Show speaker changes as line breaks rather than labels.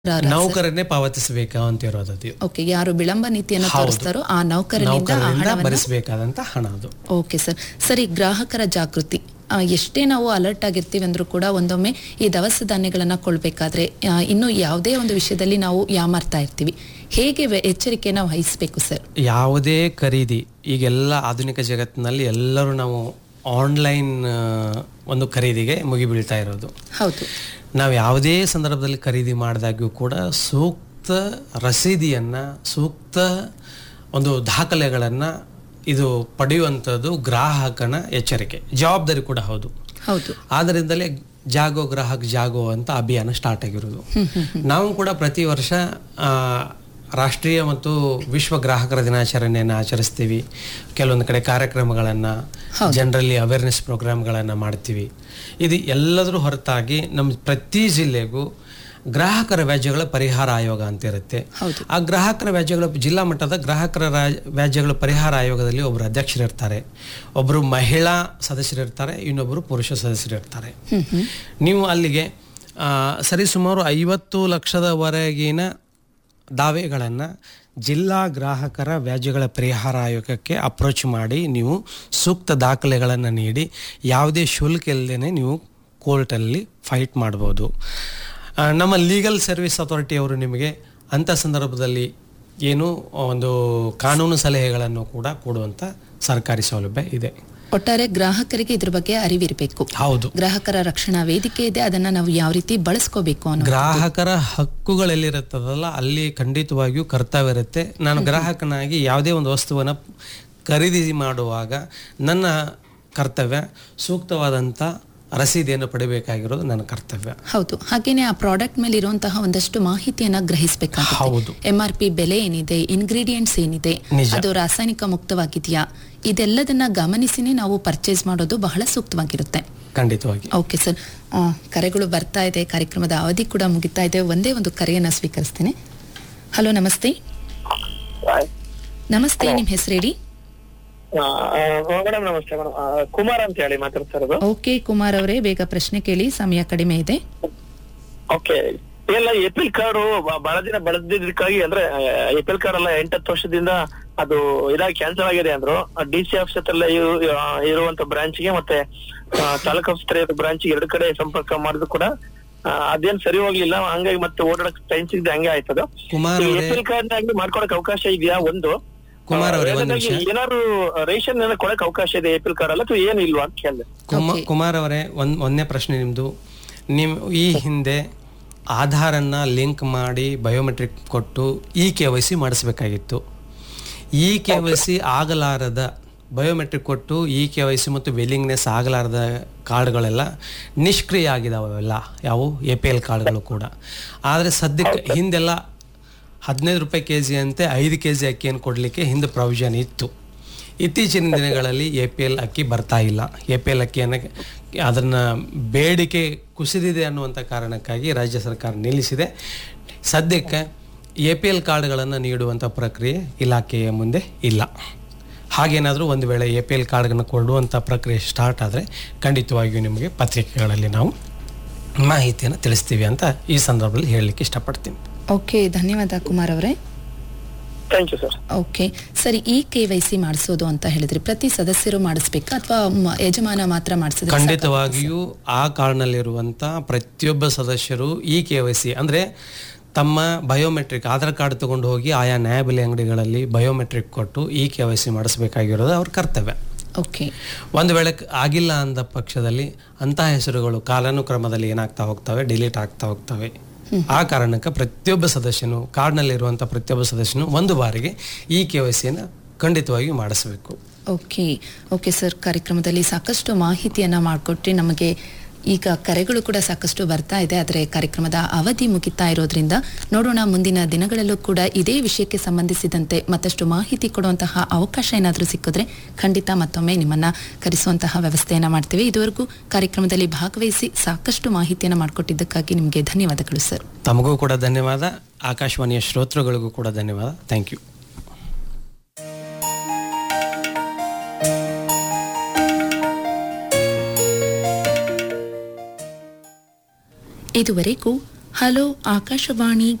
ನೌಕರನ್ನೇ ಪಾವತಿಸಬೇಕಾ ಅಂತ ಇರೋದು ಅದು
ಓಕೆ ಯಾರು ವಿಳಂಬ ನೀತಿಯನ್ನು
ಹೌದು.
ತೋರಿಸ್ತಾರೋ ಆ ನೌಕರನಿಂದ ಆ
ನೌಕರರಿಂದ
ಹಣವನ್ನ
ಭರಿಸಬೇಕಾದಂತ ಹಣ ಅದು
ಓಕೆ ಸರ್ ಸರಿ ಗ್ರಾಹಕರ ಜಾಗೃತಿ ಆ, ಎಷ್ಟೇ ನಾವು ಅಲರ್ಟ್ ಆಗಿರ್ತೀವಿ ಅಂದ್ರೂ ಕೂಡ ಒಂದೊಮ್ಮೆ ಈ ದವಸ ಧಾನ್ಯಗಳನ್ನ ಕೊಳ್ಬೇಕಾದ್ರೆ ಆ, ಇನ್ನು ಯಾವುದೇ ಒಂದು ವಿಷಯದಲ್ಲಿ ನಾವು ಯಾಮಾರ್ತಾ ಇರ್ತೀವಿ ಹೇಗೆ ವೆ- ಎಚ್ಚರಿಕೆನ ವಹಿಸಬೇಕು ಸರ್
ಯಾವುದೇ ಖರೀದಿ ಈಗೆಲ್ಲ ಆಧುನಿಕ ಜಗತ್ತಿನಲ್ಲಿ ಎಲ್ಲರೂ ನಾವು ಆನ್ಲೈನ್ ಒಂದು ಖರೀದಿಗೆ ಮುಗಿಬೀಳ್ತಾ ಇರೋದು
ಹೌದು
ನಾವು ಯಾವುದೇ ಸಂದರ್ಭದಲ್ಲಿ ಖರೀದಿ ಮಾಡಿದಾಗ್ಯೂ ಕೂಡ ಸೂಕ್ತ ರಸೀದಿಯನ್ನ ಸೂಕ್ತ ಒಂದು ದಾಖಲೆಗಳನ್ನ ಇದು ಪಡೆಯುವಂಥದ್ದು ಗ್ರಾಹಕನ ಎಚ್ಚರಿಕೆ ಜವಾಬ್ದಾರಿ ಕೂಡ ಹೌದು
ಹೌದು
ಆದ್ದರಿಂದಲೇ ಜಾಗೋ ಗ್ರಾಹಕ್ ಜಾಗೋ ಅಂತ ಅಭಿಯಾನ ಸ್ಟಾರ್ಟ್ ಆಗಿರೋದು ನಾವು ಕೂಡ ಪ್ರತಿ ವರ್ಷ ಆ, ರಾಷ್ಟ್ರೀಯ ಮತ್ತು ವಿಶ್ವ ಗ್ರಾಹಕರ ದಿನಾಚರಣೆಯನ್ನು ಆಚರಿಸ್ತೀವಿ ಕೆಲವೊಂದು ಕಡೆ ಕಾರ್ಯಕ್ರಮಗಳನ್ನು ಜನರಲ್ಲಿ ಅವೇರ್ನೆಸ್ ಪ್ರೋಗ್ರಾಮ್ಗಳನ್ನು ಮಾಡ್ತೀವಿ ಇದು ಎಲ್ಲದರ ಹೊರತಾಗಿ ನಮ್ಮ ಪ್ರತಿ ಜಿಲ್ಲೆಗೂ ಗ್ರಾಹಕರ ವ್ಯಾಜ್ಯಗಳ ಪರಿಹಾರ ಆಯೋಗ ಅಂತ ಇರುತ್ತೆ
ಹೌದು.
ಆ ಗ್ರಾಹಕರ ವ್ಯಾಜ್ಯಗಳ ಜಿಲ್ಲಾ ಮಟ್ಟದ ಗ್ರಾಹಕರ ರಾಜ್- ವ್ಯಾಜ್ಯಗಳ ಪರಿಹಾರ ಆಯೋಗದಲ್ಲಿ ಒಬ್ಬರು ಅಧ್ಯಕ್ಷರಿರ್ತಾರೆ ಒಬ್ಬರು ಮಹಿಳಾ ಸದಸ್ಯರಿರ್ತಾರೆ ಇನ್ನೊಬ್ಬರು ಪುರುಷ ಸದಸ್ಯರಿರ್ತಾರೆ ನೀವು ಅಲ್ಲಿಗೆ ಆ, ಸರಿಸುಮಾರು ಐವತ್ತು ಲಕ್ಷದವರೆಗಿನ ದಾವೆಗಳನ್ನು ಜಿಲ್ಲಾ ಗ್ರಾಹಕರ ವ್ಯಾಜ್ಯಗಳ ಪರಿಹಾರ ಆಯೋಗಕ್ಕೆ ಅಪ್ರೋಚ್ ಮಾಡಿ ನೀವು ಸೂಕ್ತ ದಾಖಲೆಗಳನ್ನು ನೀಡಿ ಯಾವುದೇ ಶುಲ್ಕ ಇಲ್ಲದೇ ನೀವು ಕೋರ್ಟಲ್ಲಿ ಫೈಟ್ ಮಾಡ್ಬೋದು ಆ, ನಮ್ಮ ಲೀಗಲ್ ಸರ್ವಿಸ್ ಅಥಾರಿಟಿಯವರು ನಿಮಗೆ ಅಂಥ ಸಂದರ್ಭದಲ್ಲಿ ಏನು ಒಂದು ಕಾನೂನು ಸಲಹೆಗಳನ್ನು ಕೂಡ ಕೊಡುವಂಥ ಸರ್ಕಾರಿ ಸೌಲಭ್ಯ ಇದೆ
ಒಟ್ಟಾರೆ ಗ್ರಾಹಕರಿಗೆ ಇದ್ರ ಬಗ್ಗೆ ಅರಿವಿರಬೇಕು
ಹೌದು
ಗ್ರಾಹಕರ ರಕ್ಷಣಾ ವೇದಿಕೆ ಇದೆ ಅದನ್ನ ನಾವು ಯಾವ ರೀತಿ ಬಳಸ್ಕೋಬೇಕು ಅನ್ನೋ
ಗ್ರಾಹಕರ ಹಕ್ಕುಗಳೆಲ್ಲಿರುತ್ತದಲ್ಲ ಅಲ್ಲಿ ಖಂಡಿತವಾಗಿಯೂ ಕರ್ತವ್ಯ ಇರುತ್ತೆ ನಾನು ಗ್ರಾಹಕನಾಗಿ ಯಾವುದೇ ಒಂದು ವಸ್ತುವನ್ನು ಖರೀದಿ ಮಾಡುವಾಗ ನನ್ನ ಕರ್ತವ್ಯ ಸೂಕ್ತವಾದಂಥ ರಸೀದಿಯನ್ನು ಪಡಿಬೇಕಾಗಿರೋದು ನನ್ನ ಕರ್ತವ್ಯ
ಹೌದು ಹಾಗೇನೆ ಆ ಪ್ರಾಡಕ್ಟ್ ಮೇಲೆ ಇರುವಂತಹ ಒಂದಷ್ಟು ಮಾಹಿತಿಯನ್ನ ಗ್ರಹಿಸಬೇಕಾಗುತ್ತೆ
ಹೌದು
ಎಂ ಆರ್ ಪಿ ಬೆಲೆ ಏನಿದೆ ಇಂಗ್ರೀಡಿಯೆಂಟ್ಸ್ ಏನಿದೆ
ನಿಜ.
ಅದು ರಾಸಾಯನಿಕ ಮುಕ್ತವಾಗಿದೆಯಾ ಇದೆಲ್ಲದನ್ನ ಗಮನಿಸಿನೇ ನಾವು ಪರ್ಚೇಸ್ ಮಾಡೋದು ಬಹಳ ಸೂಕ್ತವಾಗಿರುತ್ತೆ
ಖಂಡಿತವಾಗಿ
ಓಕೆ ಸರ್ ಆ, ಕರೆಗಳು ಬರ್ತಾ ಇದೆ ಕಾರ್ಯಕ್ರಮದ ಅವಧಿ ಕೂಡ ಮುಗಿತಾ ಇದೆ ಒಂದೇ ಒಂದು ಕರೆಯನ್ನ ಸ್ವೀಕರಿಸ್ತೇನೆ ಹಲೋ ನಮಸ್ತೆ ನಮಸ್ತೆ ನಿಮ್ಮ ಹೆಸರು ಹೇಳಿ
ಮೇಡಮ್ ನಮಸ್ತೆ ಮೇಡಮ್ ಕುಮಾರ್ ಅಂತ ಹೇಳಿ ಮಾತಾಡ್ತಾ ಇರೋದು
ಓಕೆ ಕುಮಾರ್ ಅವರೇ ಬೇಗ ಪ್ರಶ್ನೆ ಕೇಳಿ ಸಮಯ ಕಡಿಮೆ ಇದೆ
ಓಕೆ ಎಲ್ಲ ಎಪಿಲ್ ಕಾರ್ಡು ಬಹಳ ದಿನ ಬಳದಿದ್ದಕ್ಕಾಗಿ ಅಂದ್ರೆ ಎಪಿಲ್ ಕಾರ್ಡ್ ಎಲ್ಲ ಎಂಟತ್ತು ವರ್ಷದಿಂದ ಅದು ಇದಾಗಿ ಕ್ಯಾನ್ಸಲ್ ಆಗಿದೆ ಅಂದ್ರು ಡಿ ಸಿ ಆಫೀಸ್ ಹತ್ರ ಇರು- ಆ, ಇರುವಂತ ಬ್ರಾಂಚ್ಗೆ ಮತ್ತೆ ಆ, ತಾಲೂಕ್ ಆಫೀಸ್ ಇರೋ ಬ್ರಾಂಚ್ಗೆ ಎರಡು ಕಡೆ ಸಂಪರ್ಕ ಮಾಡಿದ್ರು ಕೂಡ ಆ, ಅದೇನ್ ಸರಿ ಹೋಗ್ಲಿಲ್ಲ ಹಂಗಾಗಿ ಮತ್ತೆ ಓಡಾಡಕ್ ಟೈಮ್ ಸಿಗದೆ ಹಂಗೆ ಆಯ್ತದ
ಕುಮಾರ್ ಅವರೇ
ಎಪಿಲ್ ಕಾರ್ಡ್ ಆಗಿ ಮಾಡ್ಕೊಳಕ್ ಅವಕಾಶ ಇದೆಯಾ ಒಂದು
ಕುಮಾರ್ ಅವರೇ ಒಂದು
ಎರಡನೇದಾಗಿ
ನಿಮಿಷ
ಏನಾದ್ರು ರೇಷನ್ ಎಲ್ಲ ಕೊಡಕ್ ಅವಕಾಶ ಇದೆ ಎಪಿಲ್ ಕಾರ್ಡ್ ಅಲ್ಲ ಅಥವಾ ಏನು ಇಲ್ವಾ ಅಂತ ಕೇಳಿದೆ
ಕುಮ
Okay.
ಕುಮಾರ್ ಅವರೇ ಒಂದ್ ಒಂದನೇ ಪ್ರಶ್ನೆ ನಿಮ್ಮದು ನಿಮ್ ಈ ಹಿಂದೆ ಆಧಾರನ್ನ ಲಿಂಕ್ ಮಾಡಿ ಬಯೋಮೆಟ್ರಿಕ್ ಕೊಟ್ಟು ಇ ಕೆ ವೈ ಸಿ ಮಾಡಿಸ್ಬೇಕಾಗಿತ್ತು ಇ ಕೆ ವೈ ಸಿ ಆಗಲಾರದ ಬಯೋಮೆಟ್ರಿಕ್ ಕೊಟ್ಟು ಇ ಕೆ ವೈ ಸಿ ಮತ್ತು ವೆಲ್ಲಿಂಗ್ನೆಸ್ ಆಗಲಾರದ ಕಾರ್ಡ್ಗಳೆಲ್ಲ ನಿಷ್ಕ್ರಿಯ ಆಗಿದಾವೆ ಅವೆಲ್ಲ ಯಾವುವು ಎ ಪಿ ಎಲ್ ಕಾರ್ಡ್ಗಳು ಕೂಡ ಆದರೆ ಸದ್ಯಕ್ಕೆ ಹಿಂದೆಲ್ಲ ಹದಿನೈದು ರೂಪಾಯಿ ಕೆ ಜಿ ಅಂತೆ ಐದು ಕೆ ಜಿ ಅಕ್ಕಿಯನ್ನು ಕೊಡಲಿಕ್ಕೆ ಹಿಂದೆ ಪ್ರಾವಿಷನ್ ಇತ್ತು ಇತ್ತೀಚಿನ ದಿನಗಳಲ್ಲಿ ಎ ಪಿ ಎಲ್ ಅಕ್ಕಿ ಬರ್ತಾ ಇಲ್ಲ ಎ ಪಿ ಎಲ್ ಅಕ್ಕಿಯನ್ನು ಅದನ್ನು ಬೇಡಿಕೆ ಕುಸಿದಿದೆ ಅನ್ನುವಂಥ ಕಾರಣಕ್ಕಾಗಿ ರಾಜ್ಯ ಸರ್ಕಾರ ನಿಲ್ಲಿಸಿದೆ ಸದ್ಯಕ್ಕೆ ಎ ಪಿ ಎಲ್ ಕಾರ್ಡ್ಗಳನ್ನು ನೀಡುವಂಥ ಪ್ರಕ್ರಿಯೆ ಇಲಾಖೆಯ ಮುಂದೆ ಇಲ್ಲ ಹಾಗೇನಾದರೂ ಒಂದು ವೇಳೆ ಎ ಪಿ ಎಲ್ ಕಾರ್ಡ್ಗಳನ್ನು ಕೊಡುವಂಥ ಪ್ರಕ್ರಿಯೆ ಸ್ಟಾರ್ಟ್ ಆದರೆ ಖಂಡಿತವಾಗಿಯೂ ನಿಮಗೆ ಪತ್ರಿಕೆಗಳಲ್ಲಿ ನಾವು ಮಾಹಿತಿಯನ್ನು ತಿಳಿಸ್ತೀವಿ ಅಂತ ಈ ಸಂದರ್ಭದಲ್ಲಿ ಹೇಳಲಿಕ್ಕೆ ಇಷ್ಟಪಡ್ತೀನಿ
ಓಕೆ ಧನ್ಯವಾದ ಕುಮಾರ್ ಅವರೇ
ಥ್ಯಾಂಕ್ ಯು ಸರ್
ಓಕೆ ಸರಿ ಈ ಕೆ ವೈ ಸಿ ಮಾಡಿಸೋದು ಅಂತ ಹೇಳಿದ್ರಿ ಪ್ರತಿ ಸದಸ್ಯರು ಮಾಡಿಸ್ಬೇಕಾ ಅಥವಾ ಮ- ಯಜಮಾನ ಮಾತ್ರ ಮಾಡಿಸಿದ್ರೆ
ಖಂಡಿತವಾಗಿಯೂ ಆ ಕಾರ್ಡ್ನಲ್ಲಿರುವಂಥ ಪ್ರತಿಯೊಬ್ಬ ಸದಸ್ಯರು ಈ ಕೆ ವೈ ಸಿ ಅಂದರೆ ತಮ್ಮ ಬಯೋಮೆಟ್ರಿಕ್ ಆಧಾರ್ ಕಾರ್ಡ್ ತಗೊಂಡು ಹೋಗಿ ಆಯಾ ನ್ಯಾಯಬೆಲೆ ಅಂಗಡಿಗಳಲ್ಲಿ ಬಯೋಮೆಟ್ರಿಕ್ ಕೊಟ್ಟು ಈ ಕೆ ವೈ ಸಿ ಮಾಡಿಸ್ಬೇಕಾಗಿರೋದು ಅವ್ರ ಕರ್ತವ್ಯ
ಓಕೆ
ಒಂದು ವೇಳೆ ಕ- ಆಗಿಲ್ಲ ಅಂದ ಪಕ್ಷದಲ್ಲಿ ಅಂತಹ ಹೆಸರುಗಳು ಕಾಲಾನುಕ್ರಮದಲ್ಲಿ ಏನಾಗ್ತಾ ಹೋಗ್ತವೆ ಡಿಲೀಟ್ ಆಗ್ತಾ ಹೋಗ್ತವೆ ಆ ಕಾರಣಕ್ಕೆ ಪ್ರತಿಯೊಬ್ಬ ಸದಸ್ಯನು ಕಾರ್ಡ್ನಲ್ಲಿರುವಂಥ ಪ್ರತಿಯೊಬ್ಬ ಸದಸ್ಯನು ಒಂದು ಬಾರಿಗೆ ಈ ಕೆ ವೈ ಸಿಯನ್ನು ಖಂಡಿತವಾಗಿಯೂ ಮಾಡಿಸಬೇಕು
ಓಕೆ ಓಕೆ ಸರ್ ಕಾರ್ಯಕ್ರಮದಲ್ಲಿ ಸಾಕಷ್ಟು ಮಾಹಿತಿಯನ್ನ ಮಾಡಿಕೊಟ್ರಿ ನಮಗೆ ಈಗ ಕರೆಗಳು ಕೂಡ ಸಾಕಷ್ಟು ಬರ್ತಾ ಇದೆ ಆದರೆ ಕಾರ್ಯಕ್ರಮದ ಅವಧಿ ಮುಗಿತಾ ಇರೋದ್ರಿಂದ ನೋಡೋಣ ಮುಂದಿನ ದಿನಗಳಲ್ಲೂ ಕೂಡ ಇದೇ ವಿಷಯಕ್ಕೆ ಸಂಬಂಧಿಸಿದಂತೆ ಮತ್ತಷ್ಟು ಮಾಹಿತಿ ಕೊಡುವಂತಹ ಅವಕಾಶ ಏನಾದರೂ ಸಿಕ್ಕಿದ್ರೆ ಖಂಡಿತ ಮತ್ತೊಮ್ಮೆ ನಿಮ್ಮನ್ನ ಕರೆಸುವಂತಹ ವ್ಯವಸ್ಥೆಯನ್ನ ಮಾಡ್ತೇವೆ ಇದುವರೆಗೂ ಕಾರ್ಯಕ್ರಮದಲ್ಲಿ ಭಾಗವಹಿಸಿ ಸಾಕಷ್ಟು ಮಾಹಿತಿಯನ್ನು ಮಾಡಿಕೊಟ್ಟಿದ್ದಕ್ಕಾಗಿ ನಿಮಗೆ ಧನ್ಯವಾದಗಳು ಸರ್
ತಮಗೂ ಕೂಡ ಧನ್ಯವಾದ ಆಕಾಶವಾಣಿಯ ಶ್ರೋತೃಗಳಿಗೂ ಕೂಡ ಧನ್ಯವಾದ ಥ್ಯಾಂಕ್ ಯು
ಇದುವರೆಗೂ ಹಲೋ ಆಕಾಶವಾಣಿ